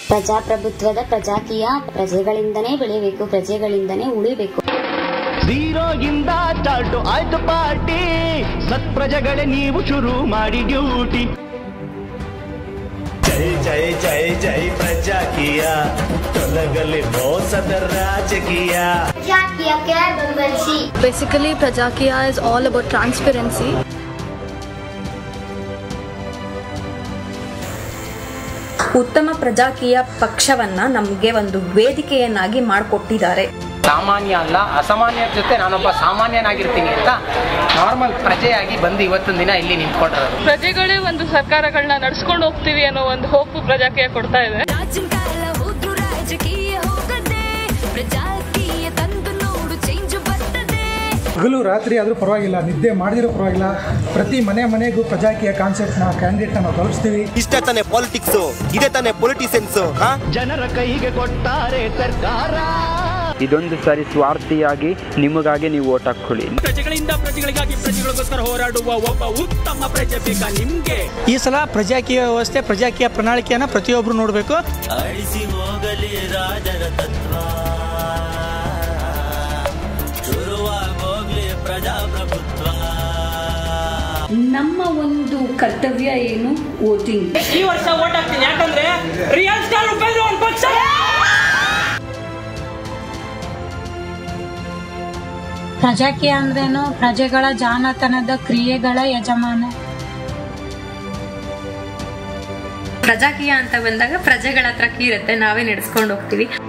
ಪ್ರಜಾಪ್ರಭುತ್ವದ ಪ್ರಜಾಕೀಯ ಪ್ರಜೆಗಳಿಂದನೇ ಬೆಳಿಬೇಕು ಪ್ರಜೆಗಳಿಂದನೇ ಉಳಿಬೇಕು ಝೀರೋಗಿಂದ ಸ್ಟಾರ್ಟ್ ಆಯ್ತು ಪಾರ್ಟಿ ಸತ್ ಪ್ರಜೆಗಳೇ ನೀವು ಶುರು ಮಾಡಿ ಡ್ಯೂಟಿ ಜೈ ಜೈ ಜೈ ಜೈ ಪ್ರಜಾಕೀಯ ತೊಲಗಲಿ ಮೋಸದ ರಾಜಕೀಯ ಪ್ರಜಾಕೀಯಕ್ಕೆ ಬೆಂಬಲಿಸಿ Basically, Prajakya is all about transparency. ಉತ್ತಮ ಪ್ರಜಾಕೀಯ ಪಕ್ಷವನ್ನ ನಮಗೆ ಒಂದು ವೇದಿಕೆಯನ್ನಾಗಿ ಮಾಡಿಕೊಟ್ಟಿದ್ದಾರೆ ಸಾಮಾನ್ಯ ಅಲ್ಲ ಅಸಾಮಾನ್ಯರ ಜೊತೆ ನಾನೊಬ್ಬ ಸಾಮಾನ್ಯನಾಗಿರ್ತೀನಿ ಅಂತ ನಾರ್ಮಲ್ ಪ್ರಜೆಯಾಗಿ ಬಂದು ಇವತ್ತೊಂದು ದಿನ ಇಲ್ಲಿ ನಿಂತ್ಕೊಂಡಿರೋದು ಪ್ರಜೆಗಳೇ ಒಂದು ಸರ್ಕಾರಗಳನ್ನ ನಡ್ಸ್ಕೊಂಡು ಹೋಗ್ತೀವಿ ಅನ್ನೋ ಒಂದು ಹೋಪ್ ಪ್ರಜಾಕೀಯ ಕೊಡ್ತಾ ಇದೆ ರಾಜನ್ ಕಾಲ ಹೋದ್ರು ರಾಜಕೀಯ ಹೋಗದೆ ಪ್ರಜಾಕೀಯ ತಂದು ನೋಡು ಚೇಂಜ್ ಬರ್ತದೆ ಹಗಲು ರಾತ್ರಿ ಆದರೂ ಪರವಾಗಿಲ್ಲ ನಿದ್ದೆ ಮಾಡಿದಿರೋ ಪರವಾಗಿಲ್ಲ ಪ್ರತಿ ಮನೆ ಮನೆಗೂ ಪ್ರಜಾಕೀಯ ಕಾನ್ಸೆಪ್ಟ್ನ ಕ್ಯಾಂಡಿಡೇಟ್ನ ನಾವು ತಲುಪಿಸ್ತೀವಿ ಇಷ್ಟ ತಾನೇ ಪಾಲಿಟಿಕ್ಸ್ ಇದೇ ತಾನೇ ಪೊಲಿಟಿಷಿಯನ್ಸ್ ಜನರ ಕೈಗೆ ಕೊಟ್ಟಾರೆ ಸರ್ಕಾರ ಇದೊಂದು ಸಾರಿ ಸ್ವಾರ್ಥಿಯಾಗಿ ನಿಮಗಾಗಿ ನೀವು ಓಟ್ ಹಾಕೊಳ್ಳಿ ಪ್ರಜೆಗಳಿಂದ ಪ್ರಜೆಗಳಿಗಾಗಿ ಪ್ರಜೆಗಳಿಗೋಸ್ಕರ ಹೋರಾಡುವ ಒಬ್ಬ ಉತ್ತಮ ಪ್ರಜೆ ಬೇಕಾ ನಿಮ್ಗೆ ಈ ಸಲ ಪ್ರಜಾಕೀಯ ವ್ಯವಸ್ಥೆ ಪ್ರಜಾಕೀಯ ಪ್ರಣಾಳಿಕೆಯನ್ನ ಪ್ರತಿಯೊಬ್ರು ನೋಡಬೇಕು ಅಳಿಸಿ ಹೋಗಲಿ ರಾಜರ ತತ್ವ ಶುರುವಾಗೋಗ್ಲಿ ಪ್ರಜಾಪ್ರಭುತ್ವ ನಮ್ಮ ಒಂದು ಕರ್ತವ್ಯ ಏನು ವೋಟಿಂಗ್ ಈ ವರ್ಷ ಓಟ್ ಹಾಕ್ತೀನಿ ಯಾಕಂದ್ರೆ ರಿಯಲ್ ಸ್ಟಾರ್ ಉಪೇಂದ್ರ ಒಂದು ಪಕ್ಷ ಪ್ರಜಾಕೀಯ ಅಂದ್ರೇನು ಪ್ರಜೆಗಳ ಜಾಣತನದ ಕ್ರಿಯೆಗಳ ಯಜಮಾನ ಪ್ರಜಾಕೀಯ ಅಂತ ಬಂದಾಗ ಪ್ರಜೆಗಳ ಹತ್ರ ಕೀರುತ್ತೆ ನಾವೇ ನಡೆಸ್ಕೊಂಡು ಹೋಗ್ತೀವಿ